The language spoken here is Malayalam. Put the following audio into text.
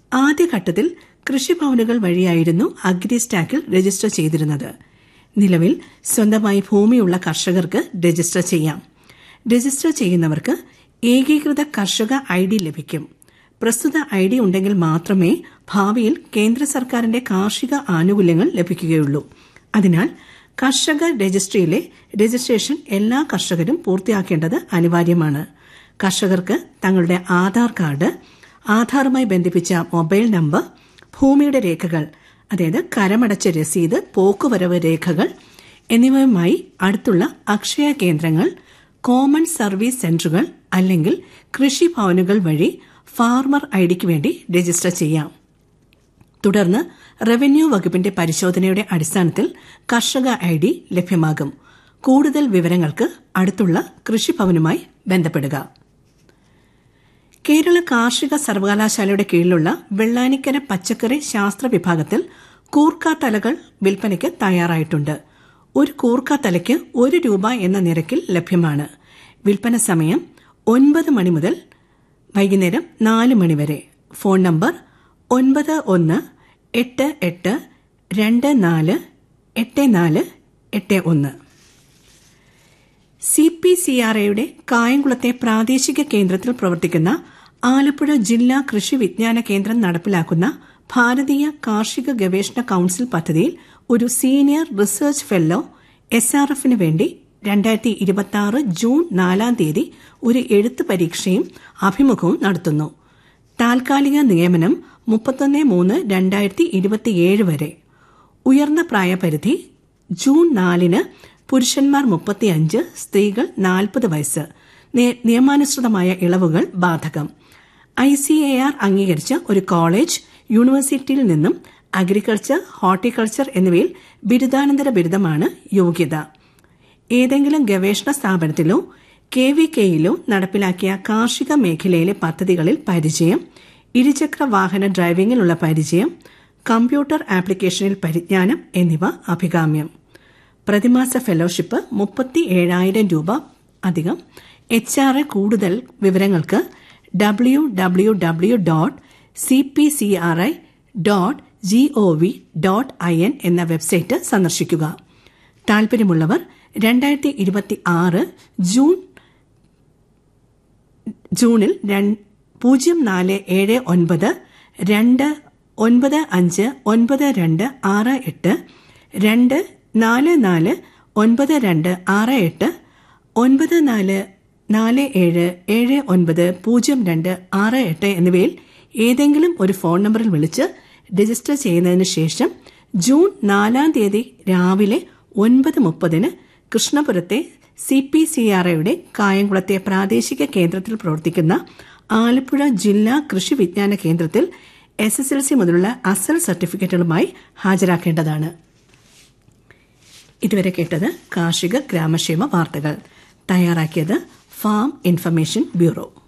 ആദ്യഘട്ടത്തിൽ കൃഷിഭവനുകൾ വഴിയായിരുന്നു അഗ്രിസ്റ്റാക്കിൽ രജിസ്റ്റർ ചെയ്തിരുന്നത് നിലവിൽ സ്വന്തമായി ഭൂമിയുള്ള കർഷകർക്ക് രജിസ്റ്റർ ചെയ്യാം രജിസ്റ്റർ ചെയ്യുന്നവർക്ക് ഏകീകൃത കർഷക ഐ ഡി ലഭിക്കും പ്രസ്തുത ഐ ഡി ഉണ്ടെങ്കിൽ മാത്രമേ ഭാവിയിൽ കേന്ദ്ര സർക്കാരിന്റെ കാർഷിക ആനുകൂല്യങ്ങൾ ലഭിക്കുകയുള്ളൂ അതിനാൽ കർഷക രജിസ്ട്രിയിലെ രജിസ്ട്രേഷൻ എല്ലാ കർഷകരും പൂർത്തിയാക്കേണ്ടത് അനിവാര്യമാണ് കർഷകർക്ക് തങ്ങളുടെ ആധാർ കാർഡ് ആധാറുമായി ബന്ധിപ്പിച്ച മൊബൈൽ നമ്പർ ഭൂമിയുടെ രേഖകൾ അതായത് കരമടച്ച രസീത് പോക്കുവരവ് രേഖകൾ എന്നിവയുമായി അടുത്തുള്ള അക്ഷയ കേന്ദ്രങ്ങൾ കോമൺ സർവീസ് സെന്ററുകൾ അല്ലെങ്കിൽ കൃഷിഭവനുകൾ വഴി ഫാർമർ ഐഡിക്ക് വേണ്ടി രജിസ്റ്റർ ചെയ്യാം തുടർന്ന് റവന്യൂ വകുപ്പിന്റെ പരിശോധനയുടെ അടിസ്ഥാനത്തിൽ കർഷക ഐ ഡി ലഭ്യമാകും കൂടുതൽ വിവരങ്ങൾക്ക് അടുത്തുള്ള കൃഷിഭവനുമായി ബന്ധപ്പെടുക കേരള കാർഷിക സർവകലാശാലയുടെ കീഴിലുള്ള വെള്ളാനിക്കര പച്ചക്കറി ശാസ്ത്ര വിഭാഗത്തിൽ കൂർക്ക തലകൾ വിൽപ്പനയ്ക്ക് തയ്യാറായിട്ടുണ്ട് ഒരു കൂർക്ക തലയ്ക്ക് ഒരു രൂപ എന്ന നിരക്കിൽ ലഭ്യമാണ് വിൽപ്പന സമയം ഒൻപത് മണി മുതൽ വൈകുന്നേരം നാല് മണി വരെ ഫോൺ നമ്പർ ഒൻപത് ഒന്ന് എട്ട് എട്ട് രണ്ട് നാല് എട്ട് നാല് എട്ട് ഒന്ന് സി പി സി ആർ എയുടെ കായംകുളത്തെ പ്രാദേശിക കേന്ദ്രത്തിൽ പ്രവർത്തിക്കുന്ന ആലപ്പുഴ ജില്ലാ കൃഷി വിജ്ഞാന കേന്ദ്രം നടപ്പിലാക്കുന്ന ഭാരതീയ കാർഷിക ഗവേഷണ കൌൺസിൽ പദ്ധതിയിൽ ഒരു senior research fellow S R എഫിന് വേണ്ടി രണ്ടായിരത്തി ഇരുപത്തി ജൂൺ നാലാം തീയതി ഒരു എഴുത്ത് പരീക്ഷയും അഭിമുഖവും നടത്തുന്നു താൽക്കാലിക നിയമനം മുപ്പത്തൊന്ന് മൂന്ന് രണ്ടായിരത്തി ഇരുപത്തിയേഴ് വരെ ഉയർന്ന പ്രായപരിധി ജൂൺ നാലിന് പുരുഷന്മാർ മുപ്പത്തിയഞ്ച് സ്ത്രീകൾ നാൽപ്പത് വയസ്സ് നിയമാനുസൃതമായ ഇളവുകൾ ബാധകം ഐ സി എ ആർ അംഗീകരിച്ച ഒരു കോളേജ് യൂണിവേഴ്സിറ്റിയിൽ നിന്നും അഗ്രികൾച്ചർ ഹോർട്ടിക്കൾച്ചർ എന്നിവയിൽ ബിരുദാനന്തര ബിരുദമാണ് യോഗ്യത ഏതെങ്കിലും ഗവേഷണ സ്ഥാപനത്തിലോ കെ വി കെയിലോ നടപ്പിലാക്കിയ കാർഷിക മേഖലയിലെ പദ്ധതികളിൽ പരിചയം ഇരുചക്ര വാഹന ഡ്രൈവിംഗിലുള്ള പരിചയം കമ്പ്യൂട്ടർ ആപ്ലിക്കേഷനിൽ പരിജ്ഞാനം എന്നിവ അഭികാമ്യം പ്രതിമാസ ഫെലോഷിപ്പ് മുപ്പത്തി ഏഴായിരം രൂപ അധികം എച്ച് ആർ എ കൂടുതൽ വിവരങ്ങൾക്ക് W W W dot C P C R I dot G O V dot I N എന്ന വെബ്സൈറ്റ് സന്ദർശിക്കുക താൽപര്യമുള്ളവർ രണ്ടായിരത്തി ഇരുപത്തി ആറ് ജൂൺ ജൂണിൽ പൂജ്യം നാല് ഏഴ് ഒൻപത് രണ്ട് ഒൻപത് അഞ്ച് ഒൻപത് രണ്ട് ആറ് എട്ട് രണ്ട് നാല് നാല് ഒൻപത് രണ്ട് ആറ് എട്ട് ഒൻപത് നാല് നാല് ഏഴ് ഏഴ് ഒൻപത് പൂജ്യം രണ്ട് ആറ് എട്ട് എന്നിവയിൽ ഏതെങ്കിലും ഒരു ഫോൺ നമ്പറിൽ വിളിച്ച് രജിസ്റ്റർ ചെയ്യുന്നതിന് ശേഷം ജൂൺ നാലാം തീയതി രാവിലെ ഒൻപത് മുപ്പതിന് കൃഷ്ണപുരത്തെ സി പി സി ആർ ഐയുടെ കായംകുളത്തെ പ്രാദേശിക കേന്ദ്രത്തിൽ പ്രവർത്തിക്കുന്ന ആലപ്പുഴ ജില്ലാ കൃഷി വിജ്ഞാന കേന്ദ്രത്തിൽ എസ് എസ് എൽ സി മുതലുള്ള അസൽ സർട്ടിഫിക്കറ്റുകളുമായി ഹാജരാക്കേണ്ടതാണ് ഇതുവരെ കേട്ടത് കാർഷിക ഗ്രാമക്ഷേമ വാർത്തകൾ തയ്യാറാക്കിയത് ഫാം ഇൻഫർമേഷൻ ബ്യൂറോ